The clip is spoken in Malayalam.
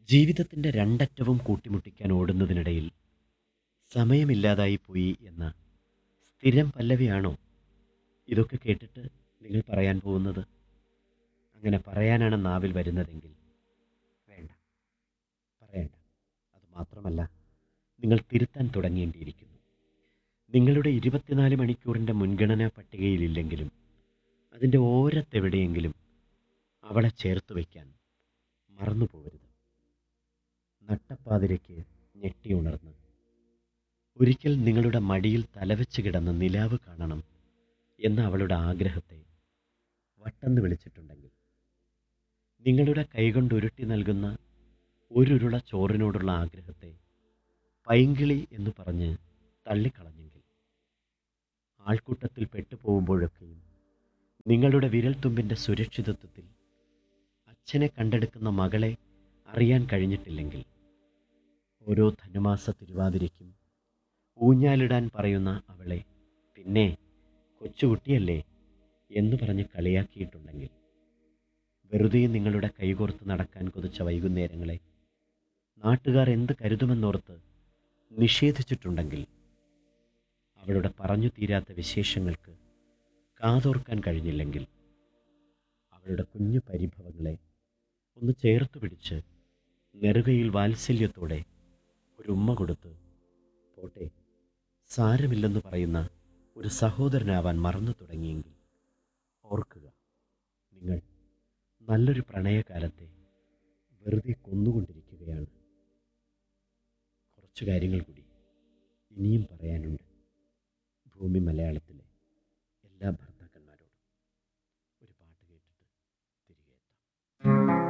ജീവിതത്തിൻ്റെ രണ്ടറ്റവും കൂട്ടിമുട്ടിക്കാൻ ഓടുന്നതിനിടയിൽ സമയമില്ലാതായി പോയി എന്ന സ്ഥിരം പല്ലവിയാണോ ഇതൊക്കെ കേട്ടിട്ട് നിങ്ങൾ പറയാൻ പോകുന്നത് അങ്ങനെ പറയാനാണ് നാവിൽ വരുന്നതെങ്കിൽ വേണ്ട പറയണ്ട അതുമാത്രമല്ല നിങ്ങൾ തിരുത്താൻ തുടങ്ങേണ്ടിയിരിക്കുന്നു നിങ്ങളുടെ ഇരുപത്തിനാല് മണിക്കൂറിൻ്റെ മുൻഗണനാ പട്ടികയിലില്ലെങ്കിലും അതിൻ്റെ ഓരത്തെവിടെയെങ്കിലും അവളെ ചേർത്ത് വയ്ക്കാൻ മറന്നു പോകരുത് നട്ടപ്പാതിരയ്ക്ക് ഞെട്ടിയുണർന്ന് ഒരിക്കൽ നിങ്ങളുടെ മടിയിൽ തലവെച്ച് കിടന്ന് നിലാവ് കാണണം എന്ന അവളുടെ ആഗ്രഹത്തെ വട്ടെന്ന് വിളിച്ചിട്ടുണ്ടെങ്കിൽ നിങ്ങളുടെ കൈകൊണ്ട് ഉരുട്ടി നൽകുന്ന ഒരുരുള ചോറിനോടുള്ള ആഗ്രഹത്തെ പൈങ്കിളി എന്ന് പറഞ്ഞ് തള്ളിക്കളഞ്ഞെങ്കിൽ ആൾക്കൂട്ടത്തിൽ പെട്ടുപോകുമ്പോഴൊക്കെയും നിങ്ങളുടെ വിരൽത്തുമ്പിൻ്റെ സുരക്ഷിതത്വത്തിൽ അച്ഛനെ കണ്ടെടുക്കുന്ന മകളെ അറിയാൻ കഴിഞ്ഞിട്ടില്ലെങ്കിൽ ഓരോ ധനുമാസ തിരുവാതിരയ്ക്കും ഊഞ്ഞാലിടാൻ പറയുന്ന അവളെ പിന്നെ കൊച്ചുകുട്ടിയല്ലേ എന്ന് പറഞ്ഞ് കളിയാക്കിയിട്ടുണ്ടെങ്കിൽ വെറുതെ നിങ്ങളുടെ കൈകോർത്ത് നടക്കാൻ കൊതിച്ച വൈകുന്നേരങ്ങളെ നാട്ടുകാർ എന്ത് കരുതുമെന്നോർത്ത് നിഷേധിച്ചിട്ടുണ്ടെങ്കിൽ അവളുടെ പറഞ്ഞു തീരാത്ത വിശേഷങ്ങൾക്ക് കാതോർക്കാൻ കഴിഞ്ഞില്ലെങ്കിൽ അവളുടെ കുഞ്ഞു പരിഭവങ്ങളെ ഒന്ന് ചേർത്ത് പിടിച്ച് നെറുകയിൽ വാത്സല്യത്തോടെ ഒരു ഉമ്മ കൊടുത്ത് പോട്ടെ സാരമില്ലെന്ന് പറയുന്ന ഒരു സഹോദരനാവാൻ മറന്നു തുടങ്ങിയെങ്കിൽ ഓർക്കുക നിങ്ങൾ നല്ലൊരു പ്രണയകാലത്തെ വെറുതെ കൊന്നുകൊണ്ടിരിക്കുകയാണ് കുറച്ചു കാര്യങ്ങൾ കൂടി ഇനിയും പറയാനുണ്ട് ഭൂമി മലയാളത്തിലെ എല്ലാ ഭർത്താക്കന്മാരും